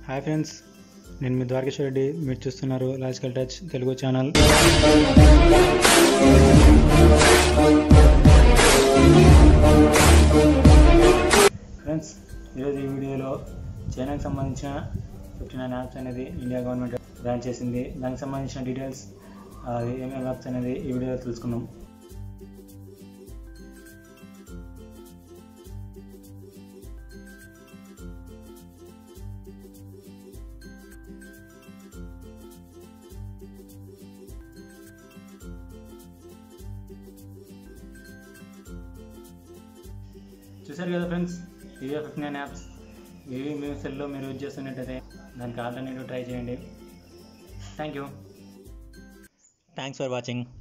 hi friends నేను మీ ద్వారకేశ్వర రెడ్డి మీరు చూస్తున్నారు logical touch Telugu channel friends ఈరోజు ఈ వీడియోలో చైనాకి సంబంధించిన ఫిఫ్టీ నైన్ యాప్స్ అనేది ఇండియా గవర్నమెంట్ బ్యాన్ చేసింది దానికి సంబంధించిన డీటెయిల్స్ అది ఏమేమి యాప్స్ అనేది ఈ వీడియోలో తెలుసుకుందాం చూసారు కదా ఫ్రెండ్స్ ఇవే ఫిఫ్టీ నైన్ యాప్స్ ఇవి మీ సెల్లో మీరు యూజ్ చేస్తున్నట్టయితే దానికి ఆల్టర్నేటివ్ ట్రై చేయండి thank you thanks for watching